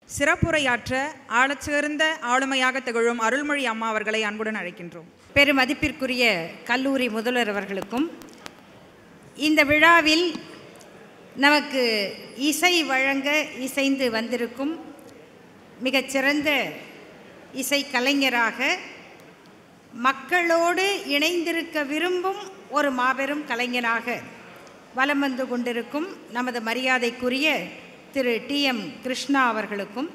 சிறப்புரையாற்ற ஆழச்சிறந்த ஆளுமையாக திகழும் அருள்மொழி அம்மா அவர்களை அன்புடன் அழைக்கின்றோம் பெருமதிப்பிற்குரிய கல்லூரி முதல்வர் அவர்களுக்கும் இந்த விழாவில் நமக்கு இசை வழங்க இசைந்து வந்திருக்கும் மிகச்சிறந்த இசை கலைஞராக மக்களோடு இணைந்திருக்க விரும்பும் ஒரு மாபெரும் கலைஞனாக வலம் வந்து கொண்டிருக்கும் நமது மரியாதைக்குரிய திரு டி எம் கிருஷ்ணா அவர்களுக்கும்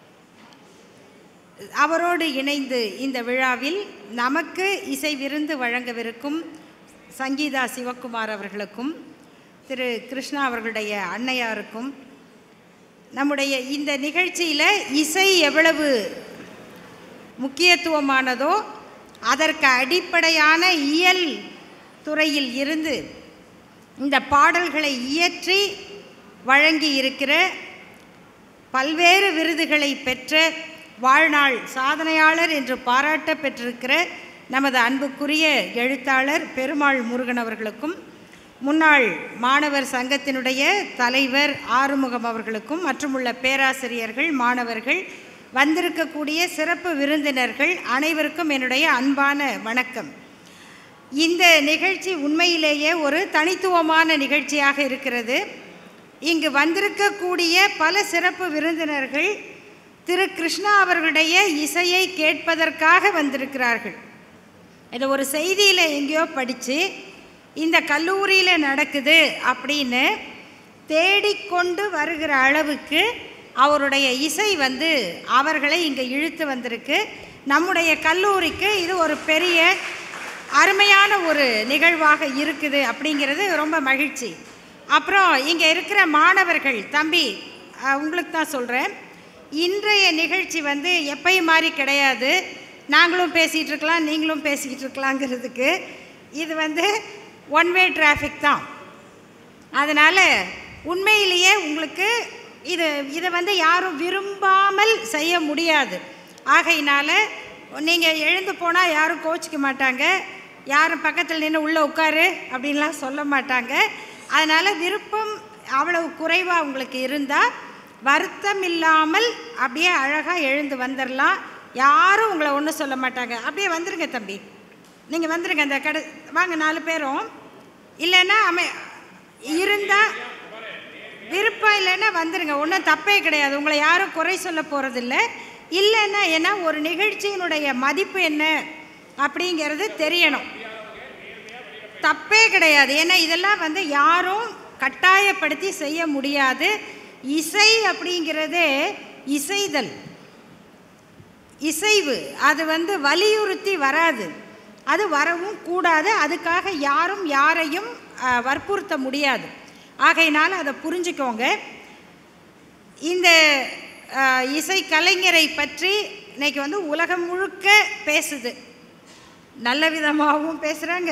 அவரோடு இணைந்து இந்த விழாவில் நமக்கு இசை விருந்து வழங்கவிருக்கும் சங்கீதா சிவக்குமார் அவர்களுக்கும் திரு கிருஷ்ணா அவர்களுடைய அன்னையாருக்கும் நம்முடைய இந்த நிகழ்ச்சியில் இசை எவ்வளவு முக்கியத்துவமானதோ அதற்கு அடிப்படையான இயல் துறையில் இருந்து இந்த பாடல்களை இயற்றி வழங்கி இருக்கிற பல்வேறு விருதுகளை பெற்ற வாழ்நாள் சாதனையாளர் என்று பாராட்ட பெற்றிருக்கிற நமது அன்புக்குரிய எழுத்தாளர் பெருமாள் முருகன் அவர்களுக்கும் முன்னாள் மாணவர் சங்கத்தினுடைய தலைவர் ஆறுமுகம் அவர்களுக்கும் மற்றும் உள்ள பேராசிரியர்கள் மாணவர்கள் வந்திருக்கக்கூடிய சிறப்பு விருந்தினர்கள் அனைவருக்கும் என்னுடைய அன்பான வணக்கம் இந்த நிகழ்ச்சி உண்மையிலேயே ஒரு தனித்துவமான நிகழ்ச்சியாக இருக்கிறது இங்கு வந்திருக்கக்கூடிய பல சிறப்பு விருந்தினர்கள் திரு கிருஷ்ணா அவர்களுடைய இசையை கேட்பதற்காக வந்திருக்கிறார்கள் இதை ஒரு செய்தியில் எங்கேயோ படித்து இந்த கல்லூரியில் நடக்குது அப்படின்னு தேடிக்கொண்டு வருகிற அளவுக்கு அவருடைய இசை வந்து அவர்களை இங்கே இழுத்து வந்திருக்கு நம்முடைய கல்லூரிக்கு இது ஒரு பெரிய அருமையான ஒரு நிகழ்வாக இருக்குது அப்படிங்கிறது ரொம்ப மகிழ்ச்சி அப்புறம் இங்கே இருக்கிற மாணவர்கள் தம்பி அஹ், உங்களுக்கு தான் சொல்கிறேன் இன்றைய நிகழ்ச்சி வந்து எப்பயும் மாதிரி கிடையாது நாங்களும் பேசிகிட்டு இருக்கலாம் நீங்களும் பேசிக்கிட்டு இருக்கலாங்கிறதுக்கு இது வந்து ஒன் வே டிராஃபிக் தான் அதனால் உண்மையிலேயே உங்களுக்கு இது இதை வந்து யாரும் விரும்பாமல் செய்ய முடியாது ஆகையினால நீங்கள் எழுந்து போனால் யாரும் கோச்சிக்க மாட்டாங்க யாரும் பக்கத்தில் நின்று உள்ளே உட்காரு அப்படின்லாம் சொல்ல மாட்டாங்க அதனால் விருப்பம் அவ்வளவு குறைவாக உங்களுக்கு இருந்தால் வருத்தம் இல்லாமல் அப்படியே அழகாக எழுந்து வந்துடலாம் யாரும் உங்களை ஒன்றும் சொல்ல மாட்டாங்க அப்படியே வந்துருங்க தம்பி நீங்கள் வந்துருங்க அந்த கடை வாங்க நாலு பேரும் இல்லைன்னா அமை இருந்தால் விருப்பம் இல்லைன்னா வந்துருங்க ஒன்றும் தப்பே கிடையாது உங்களை யாரும் குறை சொல்ல போகிறதில்ல இல்லைன்னா ஏன்னா ஒரு நிகழ்ச்சியினுடைய மதிப்பு என்ன அப்படிங்கிறது தெரியணும் தப்பே கிடையாது ஏன்னா இதெல்லாம் வந்து யாரும் கட்டாயப்படுத்தி செய்ய முடியாது இசை அப்படிங்கிறதே இசைதல் இசைவு அது வந்து வலியுறுத்தி வராது அது வரவும் கூடாது அதுக்காக யாரும் யாரையும் அஹ், வற்புறுத்த முடியாது ஆகையினால அதை புரிஞ்சுக்கோங்க இந்த அஹ், இசை கலைஞரை பற்றி இன்னைக்கு வந்து உலகம் முழுக்க பேசுது நல்ல விதமாகவும் பேசுகிறாங்க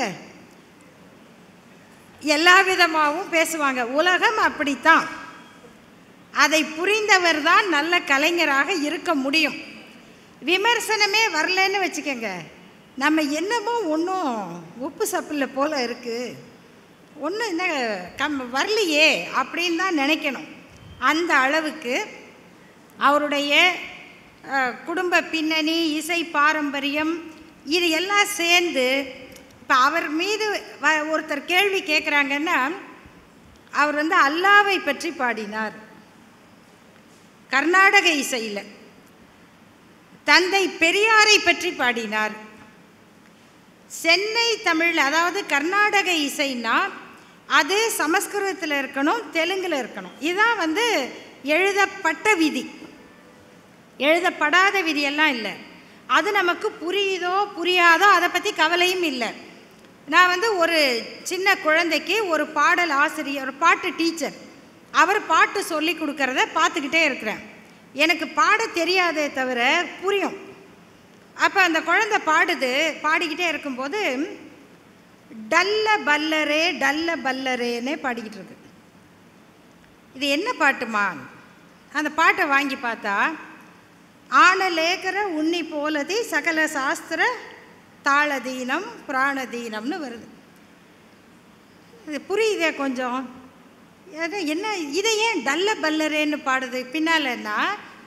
எல்லா விதமாகவும் பேசுவாங்க உலகம் அப்படித்தான் அதை புரிந்தவர் தான் நல்ல கலைஞராக இருக்க முடியும் விமர்சனமே வரலன்னு வச்சுக்கோங்க நம்ம என்னமோ ஒன்றும் உப்பு சப்பில் போல் இருக்குது ஒன்றும் என்ன கம் வரலையே அப்படின்னு தான் நினைக்கணும் அந்த அளவுக்கு அவருடைய அஹ், குடும்ப பின்னணி இசை பாரம்பரியம் இது எல்லாம் சேர்ந்து இப்போ அவர் மீது வ- ஒருத்தர் கேள்வி கேட்குறாங்கன்னா அவர் வந்து அல்லாவை பற்றி பாடினார் கர்நாடக இசையில் தந்தை பெரியாரை பற்றி பாடினார் சென்னை தமிழ் அதாவது கர்நாடக இசைன்னா அது சமஸ்கிருதத்தில் இருக்கணும் தெலுங்கில் இருக்கணும் இதுதான் வந்து எழுதப்பட்ட விதி எழுதப்படாத விதியெல்லாம் இல்லை அது நமக்கு புரியுதோ புரியாதோ அதை பற்றி கவலையும் இல்லை நான் வந்து ஒரு சின்ன குழந்தைக்கு ஒரு பாடல் ஆசிரியர் ஒரு பாட்டு டீச்சர் அவர் பாட்டு சொல்லி கொடுக்கறத பார்த்துக்கிட்டே இருக்கிறேன் எனக்கு பாட தெரியாதே தவிர புரியும் அப்போ அந்த குழந்தை பாடுது பாடிக்கிட்டே இருக்கும்போது டல்ல பல்லரே டல்ல பல்லரேன்னே பாடிக்கிட்டு இருக்கு இது என்ன பாட்டுமா அந்த பாட்டை வாங்கி பார்த்தா ஆனலேகர உன்னி போலதி சகல சாஸ்திர தாளதீனம் பிராணதீனம்னு வருது இது புரியுதே கொஞ்சம் அது என்ன இதை ஏன் டல்ல பல்லரேன்னு பாடுது பின்னாலன்னா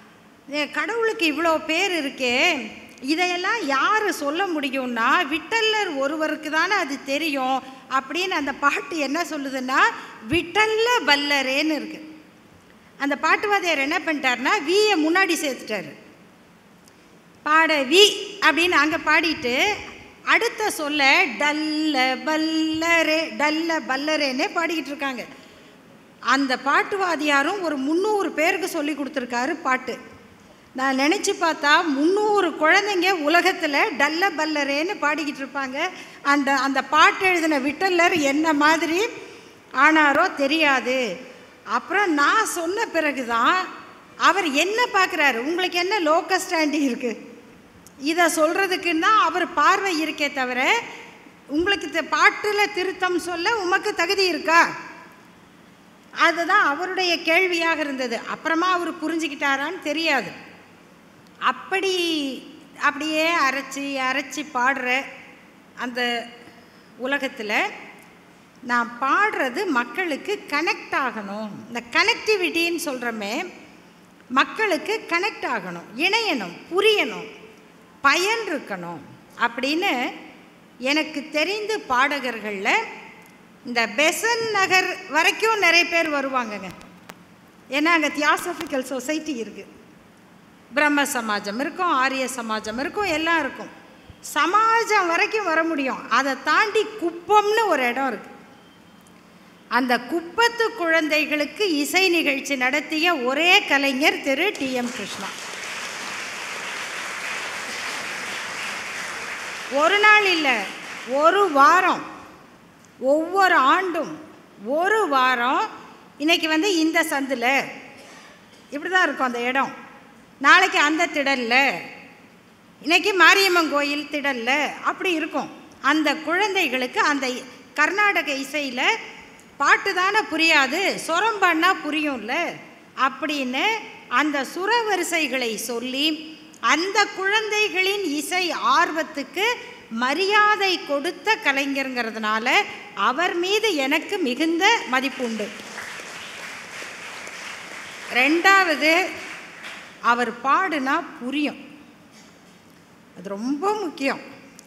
ஏ, கடவுளுக்கு இவ்வளோ பேர் இருக்கே இதையெல்லாம் யார் சொல்ல முடியும்னா விட்டல்லர் ஒருவருக்கு தானே அது தெரியும் அப்படின்னு அந்த பாட்டு என்ன சொல்லுதுன்னா விட்டல்ல வல்லரேன்னு இருக்கு அந்த பாட்டுவாதியார் என்ன பண்ணிட்டாருன்னா வியை முன்னாடி சேர்த்துட்டாரு பாட வி அப்படின்னு அங்கே பாடிட்டு அடுத்த சொல்ல டல்ல பல்லரே டல்ல பல்லரேன்னே பாடிக்கிட்டு இருக்காங்க அந்த பாட்டுவாதியாரும் ஒரு முந்நூறு பேருக்கு சொல்லி கொடுத்துருக்காரு பாட்டு நான் நினச்சி பார்த்தா முந்நூறு குழந்தைங்க உலகத்தில் டல்ல பல்லரேன்னு பாடிக்கிட்டு இருப்பாங்க அந்த அந்த பாட்டு எழுதின விட்டல்லர் என்ன மாதிரி ஆனாரோ தெரியாது அப்புறம் நான் சொன்ன பிறகு தான் அவர் என்ன பார்க்குறாரு உங்களுக்கு என்ன லோக்கல் ஸ்டாண்டிங் இருக்குது இதை சொல்கிறதுக்குன்னு தான் அவர் பார்வை இருக்கே தவிர உங்களுக்கு தி- பாட்டுல திருத்தம் சொல்ல உமக்கு தகுதி இருக்கா அதுதான் அவருடைய கேள்வியாக இருந்தது அப்புறமா அவர் புரிஞ்சுக்கிட்டாரான்னு தெரியாது அப்படி அப்படியே அரைச்சி அரைச்சி பாடுற அந்த உலகத்தில் நான் பாடுறது மக்களுக்கு கனெக்ட் ஆகணும் இந்த கனெக்டிவிட்டின்னு சொல்கிறோமே மக்களுக்கு கனெக்ட் ஆகணும் இணையணும் புரியணும் பயன் இருக்கணும் அப்படின்னு எனக்கு தெரிந்து பாடகர்களில் இந்த பெசன் நகர் வரைக்கும் நிறைய பேர் வருவாங்கங்க ஏன்னா அங்கே தியாசபிக்கல் சொசைட்டி இருக்குது பிரம்ம சமாஜம் இருக்கும் ஆரிய சமாஜம் இருக்கும் எல்லாம் இருக்கும் சமாஜம் வரைக்கும் வர முடியும் அதை தாண்டி குப்பம்னு ஒரு இடம் இருக்கு அந்த குப்பத்து குழந்தைகளுக்கு இசை நிகழ்ச்சி நடத்திய ஒரே கலைஞர் திரு டி எம் கிருஷ்ணா ஒரு நாள் இல்லை ஒரு வாரம் ஒவ்வொரு ஆண்டும் ஒரு வாரம் இன்னைக்கு வந்து இந்த சந்தில் இப்படி தான் இருக்கும் அந்த இடம் நாளைக்கு அந்த திடல்ல இன்னைக்கு மாரியம்மன் கோயில் திடல்ல அப்படி இருக்கும் அந்த குழந்தைகளுக்கு அந்த இ- கர்நாடக இசையில் பாட்டு தானே புரியாது சொரம் பாடினா புரியும்ல அப்படின்னு அந்த சுரவரிசைகளை சொல்லி அந்த குழந்தைகளின் இசை ஆர்வத்துக்கு மரியாதை கொடுத்த கலைஞருங்கிறதுனால அவர் மீது எனக்கு மிகுந்த மதிப்பு உண்டு ரெண்டாவது அவர் பாடுனா புரியும் அது ரொம்ப முக்கியம்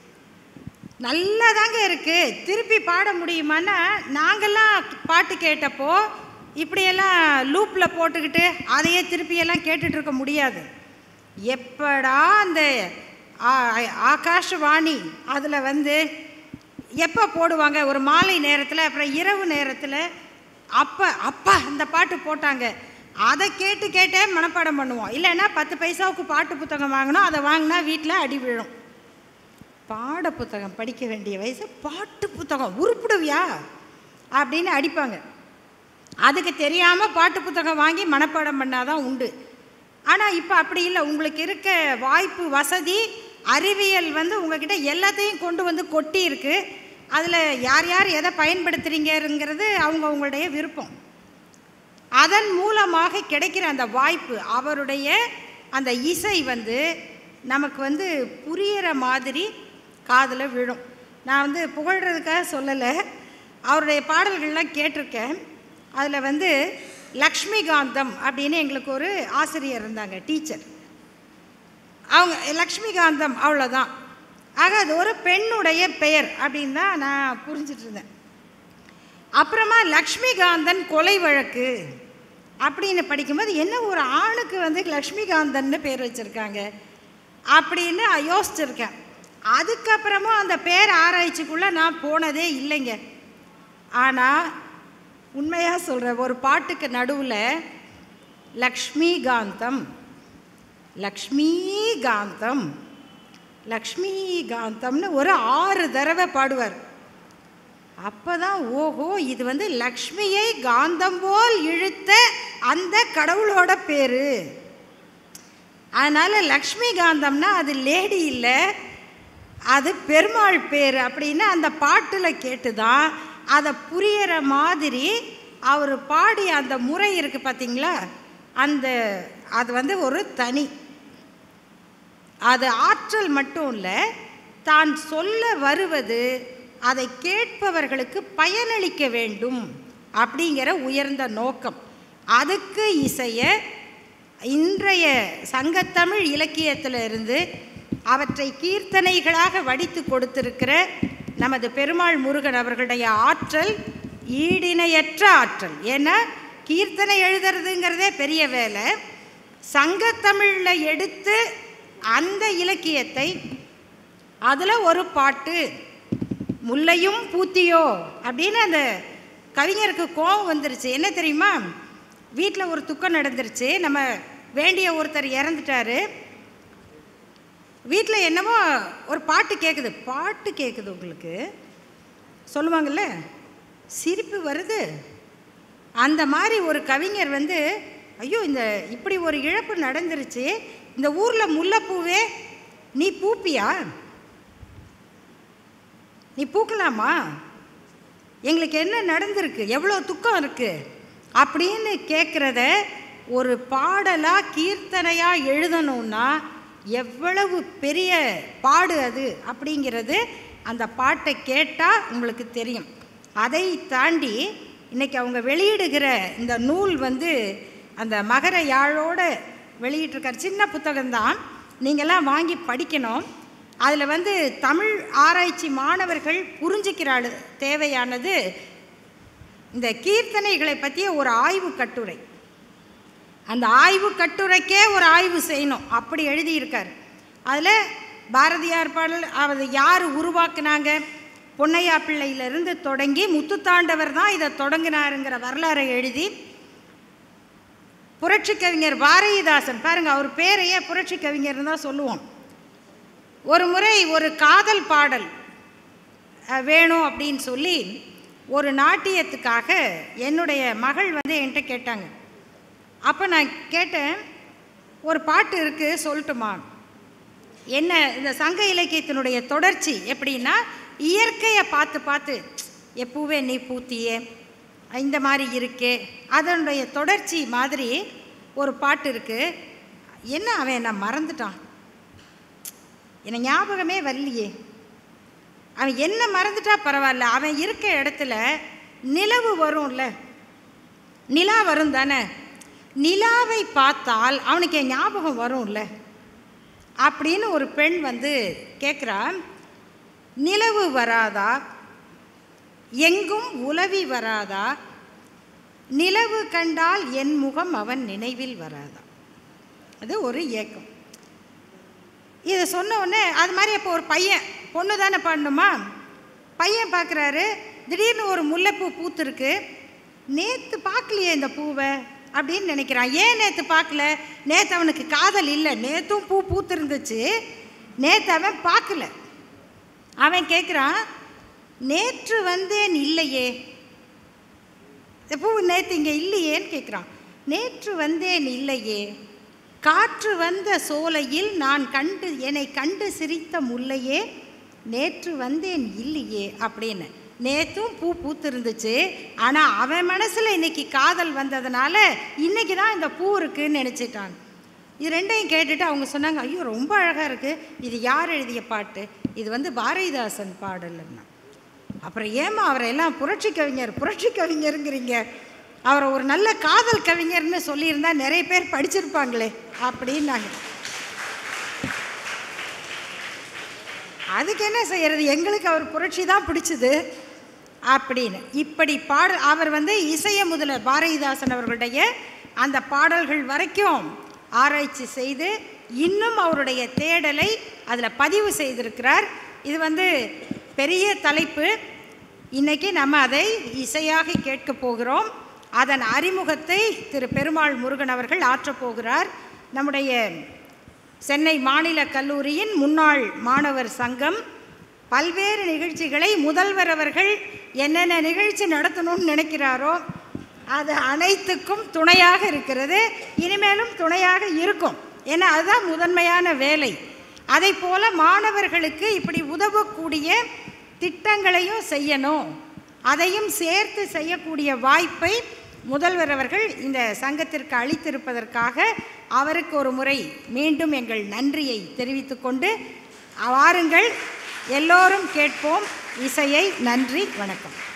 நல்லாதாங்க இருக்குது திருப்பி பாட முடியுமான்னா நாங்கள்லாம் பாட்டு கேட்டப்போ இப்படியெல்லாம் லூப்பில் போட்டுக்கிட்டு அதையே திருப்பியெல்லாம் கேட்டுட்டு இருக்க முடியாது எப்படா அந்த ஆ- ஆகாஷவாணி அதில் வந்து எப்போ போடுவாங்க ஒரு மாலை நேரத்தில் அப்புறம் இரவு நேரத்தில் அப்போ அப்பா அந்த பாட்டு போட்டாங்க அதை கேட்டு கேட்டே மனப்பாடம் பண்ணுவோம் இல்லைன்னா பத்து பைசாவுக்கு பாட்டு புத்தகம் வாங்கினோம் அதை வாங்கினா வீட்டில் அடி விழும் பாட புத்தகம் படிக்க வேண்டிய வயசு பாட்டு புத்தகம் உருப்பிடுவியா அப்படின்னு அடிப்பாங்க அதுக்கு தெரியாமல் பாட்டு புத்தகம் வாங்கி மனப்பாடம் பண்ணாதான் உண்டு ஆனால் இப்போ அப்படி இல்லை உங்களுக்கு இருக்க வாய்ப்பு வசதி அறிவியல் வந்து உங்ககிட்ட எல்லாத்தையும் கொண்டு வந்து கொட்டி இருக்கு அதில் யார் யார் எதை பயன்படுத்துகிறீங்கிறது அவங்க அவங்களுடைய விருப்பம் அதன் மூலமாக கிடைக்கிற அந்த வாய்ப்பு அவருடைய அந்த இசை வந்து நமக்கு வந்து புரியிற மாதிரி காதில் விழும் நான் வந்து புகழ்கிறதுக்காக சொல்லலை அவருடைய பாடல்கள்லாம் கேட்டிருக்கேன் அதில் வந்து லக்ஷ்மிகாந்தம் அப்படின்னு எங்களுக்கு ஒரு ஆசிரியர் இருந்தாங்க டீச்சர் அவங்க லக்ஷ்மிகாந்தம் அவ்வளோதான் ஆக அது ஒரு பெண்ணுடைய பெயர் அப்படின்னு தான் நான் புரிஞ்சிட்டு இருந்தேன் அப்புறமா லக்ஷ்மிகாந்தன் கொலை வழக்கு அப்படின்னு படிக்கும்போது என்ன ஒரு ஆணுக்கு வந்து லக்ஷ்மிகாந்தன்னு பேர் வச்சுருக்காங்க அப்படின்னு யோசிச்சிருக்கேன் அதுக்கப்புறமா அந்த பேர் ஆராய்ச்சிக்குள்ளே நான் போனதே இல்லைங்க ஆனால் உண்மையாக சொல்கிறேன் ஒரு பாட்டுக்கு நடுவில் லக்ஷ்மிகாந்தம் லக்ஷ்மிகாந்தம் லக்ஷ்மிகாந்தம்னு ஒரு ஆறு தடவை பாடுவார் அப்பதான் ஓஹோ இது வந்து லக்ஷ்மியை காந்தம் போல் இழுத்த அந்த கடவுளோட பேரு அதனால லக்ஷ்மி காந்தம்னா அது லேடி இல்லை அது பெருமாள் பேர் அப்படின்னு அந்த பாட்டில் கேட்டு தான் அதை புரியற மாதிரி அவர் பாடிய அந்த முறை இருக்குது பார்த்தீங்களா அந்த அது வந்து ஒரு தனி அது ஆற்றல் மட்டும் இல்லை தான் சொல்ல வருவது அதை கேட்பவர்களுக்கு பயனளிக்க வேண்டும் அப்படிங்கிற உயர்ந்த நோக்கம் அதுக்கு இசைய இன்றைய சங்கத்தமிழ் இலக்கியத்தில் இருந்து அவற்றை கீர்த்தனைகளாக வடித்து கொடுத்திருக்கிற நமது பெருமாள் முருகன் அவர்களுடைய ஆற்றல் ஈடிணையற்ற ஆற்றல் ஏன்னா கீர்த்தனை எழுதுறதுங்கிறதே பெரிய வேலை சங்கத்தமிழில் எடுத்து அந்த இலக்கியத்தை அதில் ஒரு பாட்டு முல்லையும் பூத்தியோ அப்படின்னு அந்த கவிஞருக்கு கோபம் வந்துருச்சு என்ன தெரியுமா வீட்டில் ஒரு துக்கம் நடந்துருச்சு நம்ம வேண்டிய ஒருத்தர் இறந்துட்டாரு வீட்டில் என்னமோ ஒரு பாட்டு கேட்குது பாட்டு கேட்குது உங்களுக்கு சொல்லுவாங்கள்ல சிரிப்பு வருது அந்த மாதிரி ஒரு கவிஞர் வந்து ஐயோ இந்த இப்படி ஒரு இழப்பு நடந்துருச்சு இந்த ஊரில் முல்லைப்பூவே நீ பூப்பியா நீ பூக்கலாமா எங்களுக்கு என்ன நடந்திருக்கு எவ்வளோ துக்கம் இருக்குது அப்படின்னு கேட்குறத ஒரு பாடலாக கீர்த்தனையாக எழுதணும்னா எவ்வளவு பெரிய பாடு அது அப்படிங்கிறது அந்த பாட்டை கேட்டால் உங்களுக்கு தெரியும் அதை தாண்டி இன்றைக்கி அவங்க வெளியிடுகிற இந்த நூல் வந்து அந்த மகர யாழோடு வெளியிட்டிருக்கார் சின்ன புத்தகம்தான் நீங்கள்லாம் வாங்கி படிக்கணும் அதில் வந்து தமிழ் ஆராய்ச்சி மாணவர்கள் புரிஞ்சுக்கிற அளு- தேவையானது இந்த கீர்த்தனைகளை பற்றிய ஒரு ஆய்வு கட்டுரை அந்த ஆய்வு கட்டுரைக்கே ஒரு ஆய்வு செய்யணும் அப்படி எழுதியிருக்கார் அதில் பாரதியார் பாடல் அதை யார் உருவாக்குனாங்க பொன்னையா பிள்ளையிலிருந்து தொடங்கி முத்துத்தாண்டவர் தான் இதை தொடங்கினாருங்கிற வரலாறை எழுதி புரட்சி கவிஞர் பாரதிதாசன் பாருங்க அவர் பேரையே புரட்சி கவிஞர்னு தான் சொல்லுவோம் ஒரு முறை ஒரு காதல் பாடல் அஹ், வேணும் அப்படின்னு சொல்லி ஒரு நாட்டியத்துக்காக என்னுடைய மகள் வந்து என்கிட்ட கேட்டாங்க அப்போ நான் கேட்டேன் ஒரு பாட்டு இருக்குது சொல்லட்டுமா என்ன இந்த சங்க இலக்கியத்தினுடைய தொடர்ச்சி எப்படின்னா இயற்கையை பார்த்து பார்த்து எப்பூவே நீ பூத்தியே இந்த மாதிரி இருக்கே அதனுடைய தொடர்ச்சி மாதிரி ஒரு பாட்டு இருக்குது என்ன அவன் என்ன மறந்துட்டான் எனக்கு ஞாபகமே வரலையே அவன் என்ன மறந்துட்டா பரவாயில்ல அவன் இருக்க இடத்துல நிலவு வரும்ல நிலா வரும் தானே நிலாவை பார்த்தால் அவனுக்கு என் ஞாபகம் வரும்ல அப்படின்னு ஒரு பெண் வந்து கேட்குறா நிலவு வராதா எங்கும் உலவி வராதா நிலவு கண்டால் என் முகம் அவன் நினைவில் வராதா அது ஒரு ஏக்கம் இதை சொன்ன உடனே அது மாதிரி அப்போ ஒரு பையன் பொண்ணு தானே பாடணுமா பையன் பார்க்குறாரு திடீர்னு ஒரு முல்லைப்பூ பூத்துருக்கு நேற்று பார்க்கலையே இந்த பூவை அப்படின்னு நினைக்கிறான் ஏன் நேற்று பார்க்கல நேற்று அவனுக்கு காதல் இல்லை நேற்றும் பூ பூத்திருந்துச்சு நேற்று அவன் பார்க்கல அவன் கேட்குறான் நேற்று வந்தேன் இல்லையே இந்த பூ நேற்று இங்கே இல்லையேன்னு கேட்குறான் நேற்று வந்தேன் இல்லையே காற்று வந்த சோலையில் நான் கண்டு என்னை கண்டு சிரித்த முல்லையே நேற்று வந்தேன் இல்லையே அப்படின்னு நேற்றும் பூ பூத்திருந்துச்சு ஆனால் அவன் மனசில் இன்னைக்கு காதல் வந்ததுனால இன்னைக்கு தான் இந்த பூ இருக்குன்னு நினச்சிட்டான் இது ரெண்டையும் கேட்டுட்டு அவங்க சொன்னாங்க ஐயோ ரொம்ப அழகாக இருக்குது இது யார் எழுதிய பாட்டு இது வந்து பாரதிதாசன் பாடல்னா அப்புறம் ஏமா அவரை எல்லாம் புரட்சி கவிஞர் புரட்சி கவிஞருங்கிறீங்க அவரை ஒரு நல்ல காதல் கவிஞர்னு சொல்லியிருந்தா நிறைய பேர் படிச்சிருப்பாங்களே அப்படின்னாங்க அதுக்கு என்ன செய்யறது எங்களுக்கு அவர் புரட்சி தான் பிடிச்சது அப்படின்னு இப்படி பாட அவர் வந்து இசைய முதல பாரதிதாசன் அவர்களுடைய அந்த பாடல்கள் வரைக்கும் ஆராய்ச்சி செய்து இன்னும் அவருடைய தேடலை அதில் பதிவு செய்திருக்கிறார் இது வந்து பெரிய தலைப்பு இன்னைக்கு நம்ம அதை இசையாக கேட்க போகிறோம் அதன் அறிமுகத்தை திரு பெருமாள் முருகன் அவர்கள் ஆற்றப் போகிறார் நம்முடைய சென்னை மாநில கல்லூரியின் முன்னாள் மாணவர் சங்கம் பல்வேறு நிகழ்ச்சிகளை முதல்வர் அவர்கள் என்னென்ன நிகழ்ச்சி நடத்தணும்னு நினைக்கிறாரோ அது அனைத்துக்கும் துணையாக இருக்கிறது இனிமேலும் துணையாக இருக்கும் ஏன்னா அதுதான் முதன்மையான வேலை அதை போல மாணவர்களுக்கு இப்படி உதவக்கூடிய திட்டங்களையும் செய்யணும் அதையும் சேர்த்து செய்யக்கூடிய வாய்ப்பை முதல்வர் அவர்கள் இந்த சங்கத்திற்கு அளித்திருப்பதற்காக அவருக்கு ஒரு முறை மீண்டும் எங்கள் நன்றியை தெரிவித்துக்கொண்டு வாருங்கள் எல்லோரும் கேட்போம் இசையை நன்றி வணக்கம்